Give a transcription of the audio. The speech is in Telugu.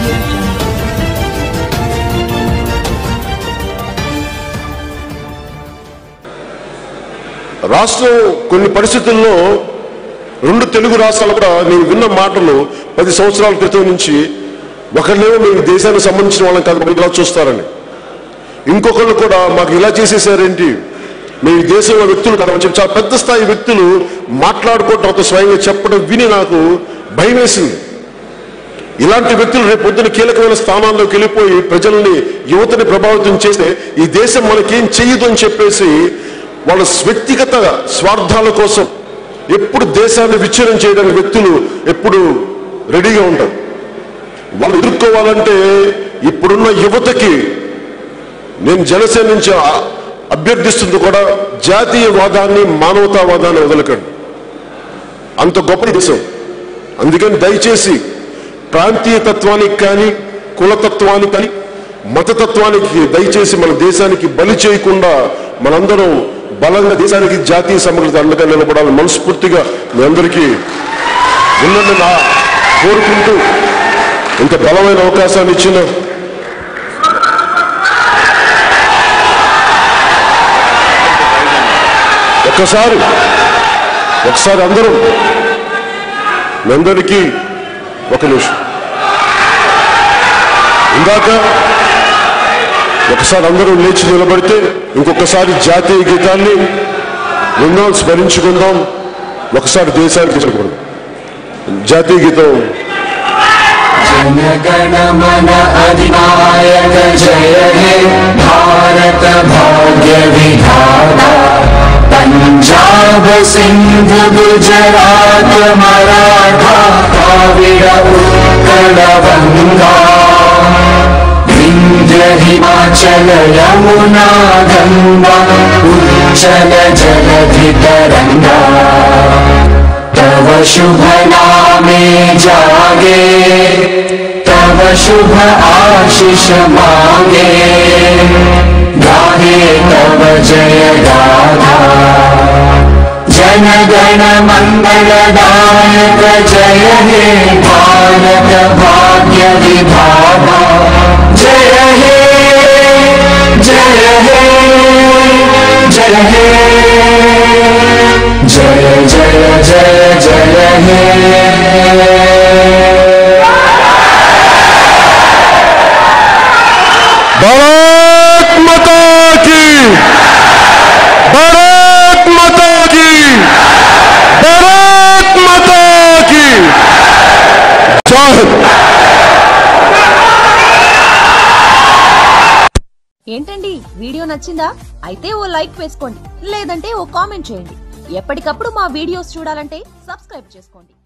audio jungle. రాష్ట్రం కొన్ని పరిస్థితుల్లో రెండు తెలుగు రాష్ట్రాలు కూడా నేను విన్న మాటలు పది సంవత్సరాల క్రితం నుంచి ఒకరినేమో మేము ఈ దేశానికి సంబంధించిన వాళ్ళని కాదు ఇలా చూస్తారని ఇంకొకళ్ళు కూడా మాకు ఇలా చేసేసారేంటి మేము ఈ దేశంలో వ్యక్తులు కదా అని చెప్పి చాలా పెద్ద స్థాయి వ్యక్తులు మాట్లాడుకోవడం నాతో స్వయంగా చెప్పడం విని నాకు భయం వేసింది ఇలాంటి వ్యక్తులు రేపు పొద్దున కీలకమైన స్థానాల్లోకి వెళ్ళిపోయి ప్రజల్ని యువతని ప్రభావితం చేస్తే ఈ దేశం మనకేం చెయ్యదు అని చెప్పేసి వాళ్ళ వ్యక్తిగత స్వార్థాల కోసం ఎప్పుడు దేశాన్ని విచ్ఛిన్నం చేయడానికి వ్యక్తులు ఎప్పుడు రెడీగా ఉంటారు వాళ్ళు ఎదుర్కోవాలంటే ఇప్పుడున్న యువతకి నేను జనసేన నుంచి ఆ- అభ్యర్థిస్తుంది కూడా జాతీయవాదాన్ని మానవతావాదాన్ని వదలకండి అంత గొప్ప దేశం అందుకని దయచేసి ప్రాంతీయ తత్వానికి కానీ కులతత్వానికి కానీ మతతత్వానికి దయచేసి మన దేశానికి బలి చేయకుండా మనందరం బలంగా దేశానికి జాతీయ సమగ్రత అండగా నిలబడాలని మనస్ఫూర్తిగా మీ అందరికీ ఉన్నది నా కోరుకుంటూ ఇంత బలమైన అవకాశాన్ని ఇచ్చిన ఒక్కసారి ఒకసారి అందరూ మీ అందరికీ ఒక నిమిషం ఇందాక ఒకసారి అందరూ లేచి నిలబడితే ఇంకొకసారి జాతీయ గీతాన్ని విందాం స్మరించుకుందాం ఒకసారి దేశానికి చెప్పకూడదు జాతీయ గీతం जनगण मन अधिनायक जय हे भारत भाग्य विधाता पंजाब सिंध गुजरात मराठा द्राविड उत्कल गंगा विंध्य हिमाचल यमुना गंगा उच्चल जलधि तरंगा तव शुभ नामे जागे तव शुभ आशीष मांगे गाहे तव जय गाथा जन गण मंगलदायक जय हे भारत भाग्य विधाता जय हे जय हे जय हे जय जय जय जय हे భారత్ మాతా కీ భారత్ మాతా కీ భారత్ మాతా కీ జై హింద్ ఏంటండి వీడియో నచ్చిందా అయితే ఓ లైక్ వేసుకోండి లేదంటే ఓ కామెంట్ చేయండి ఎప్పటికప్పుడు మా వీడియోస్ చూడాలంటే సబ్స్క్రైబ్ చేసుకోండి